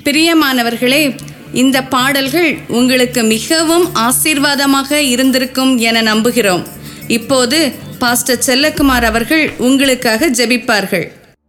பிரியமானவர்களே இந்த பாடல்கள் உங்களுக்கு மிகவும் ஆசீர்வாதமாக இருந்திருக்கும் என நம்புகிறோம் இப்போது பாஸ்டர் செல்லக்குமார் அவர்கள் உங்களுக்காக ஜெபிப்பார்கள்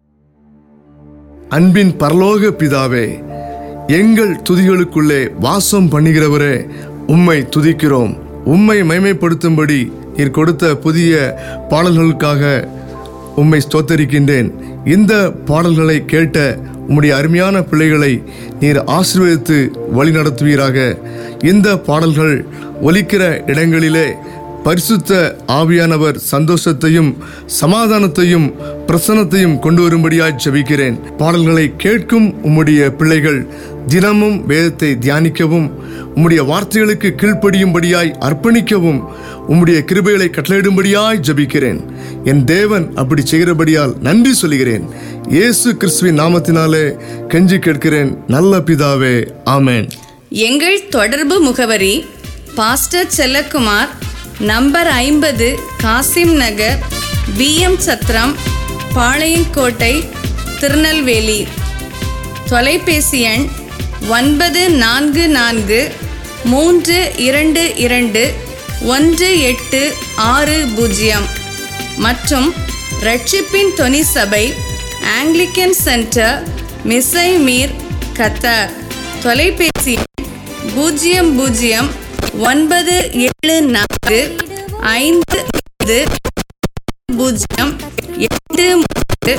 அன்பின் பரலோக பிதாவே எங்கள் துதிகளுக்குள்ளே வாசம் பண்ணுகிறவரே உம்மை துதிக்கிறோம் உம்மை மைமைப்படுத்தும்படி நீர் கொடுத்த புதிய பாடல்களுக்காக உம்மை ஸ்தோத்தரிக்கின்றேன் இந்த பாடல்களை கேட்ட உம்முடைய அருமையான பிள்ளைகளை நீர் ஆசீர்வதித்து வழிநடத்துவீராக இந்த பாடல்கள் ஒலிக்கிற இடங்களிலே பரிசுத்த ஆவியானவர் சந்தோஷத்தையும் சமாதானத்தையும் பிரசன்னத்தையும் கொண்டு வரும்படியாய் ஜெபிக்கிறேன் பாடல்களை கேட்கும் உம்முடைய பிள்ளைகள் தினமும் வேதத்தை தியானிக்கவும் உம்முடைய வார்த்தைகளுக்கு கீழ்ப்படியும்படியாய் அர்ப்பணிக்கவும் உம்முடைய கிருபைகளை கட்டளையிடும்படியாய் ஜெபிக்கிறேன் என் தேவன் அப்படி செய்கிறபடியால் நன்றி சொல்கிறேன் இயேசு கிறிஸ்துவின் நாமத்தினாலே கெஞ்சி கேட்கிறேன் நல்ல பிதாவே ஆமென் எங்கள் தொடர்பு முகவரி பாஸ்டர் செல்லக்குமார் நம்பர் ஐம்பது காசிம் நகர் பிஎம் சத்திரம் பாளையங்கோட்டை திருநெல்வேலி தொலைபேசி எண் ஒன்பது நான்கு நான்கு மூன்று இரண்டு இரண்டு ஒன்று எட்டு ஆறு பூஜ்ஜியம் மற்றும் ரட்சிப்பின் தொனி சபை ஆங்கிலிக்கன் சென்டர் மிசை மீர் கத்தார் தொலைபேசி எண் பூஜ்ஜியம் பூஜ்ஜியம் ஒன்பது ஏழு நான்கு ஐந்து ஐந்து பூஜ்ஜியம் எட்டு மூன்று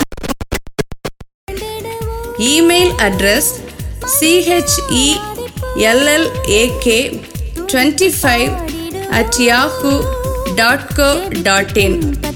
email address சிஹெச்இஎல்எல்ஏகே twenty five at Yahoo dot co dot in